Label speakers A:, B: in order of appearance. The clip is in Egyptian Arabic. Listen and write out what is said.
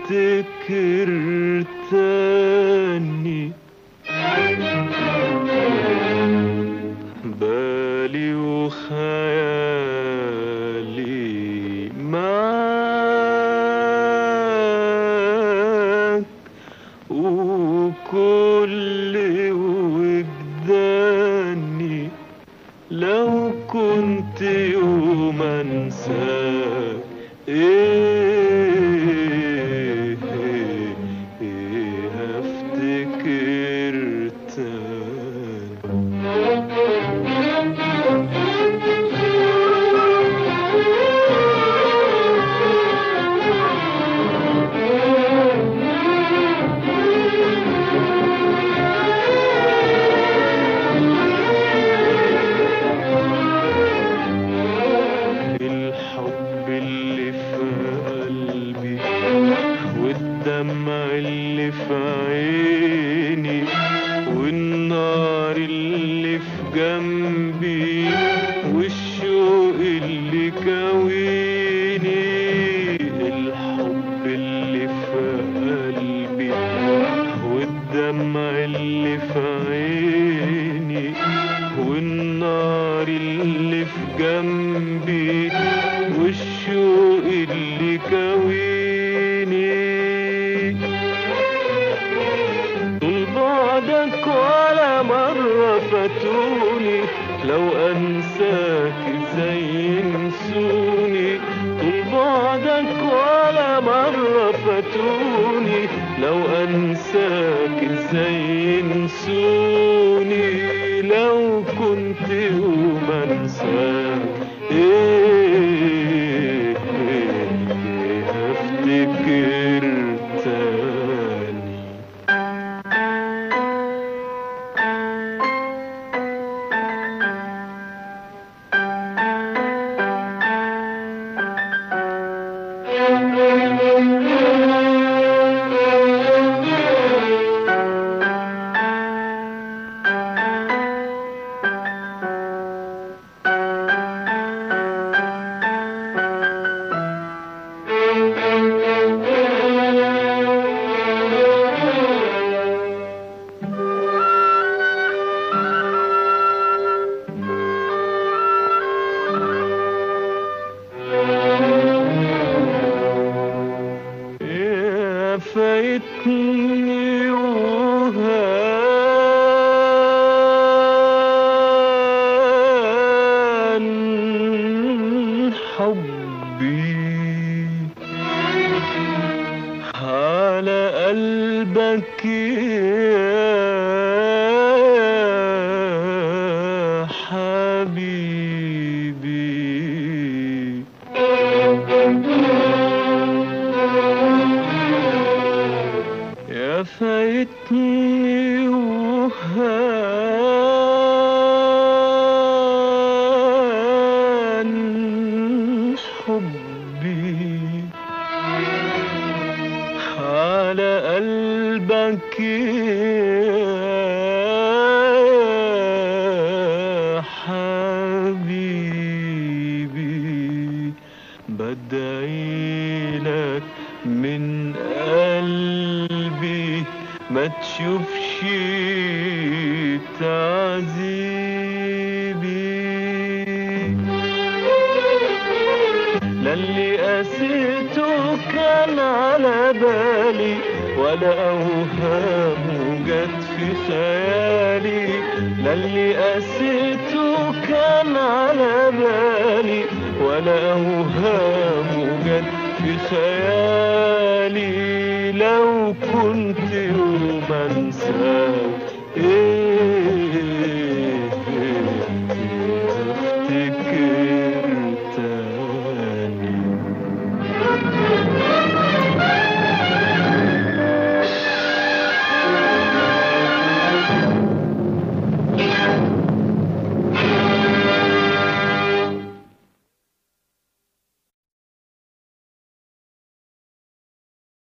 A: افتكر تاني بالي وخيالي معاك وكل وجداني لو كنت يوم انساك ايه ايه ايه هفتكر تاني الحب اللي في قلبي والدمع اللي في عيني والنار اللي في جنبي والشوق اللي كويني الحب اللي في قلبي والدمع اللي في عيني والنار اللي في جنبي والشوق اللي كويني طول بعدك ولا مرة فاتوني لو أنساك ازاي ينسوني طول بعدك ولا مرة فاتوني لو أنساك ازاي ينسوني لو كنت يوم أنساك إيه إيه إيه هفتكر تاني يا فايتني وهان حبي على قلبك يا حبيبي يا فايتني وهان حبي على قلبك يا حبيبي بدعي لك من قلبي ما تشوفش تعذيبي للي قسيته كان على بالي ولا أوهام جت في خيالي للي قسيته كان على بالي ولا أوهام جت في خيالي لو كنت يوم أنساك إيه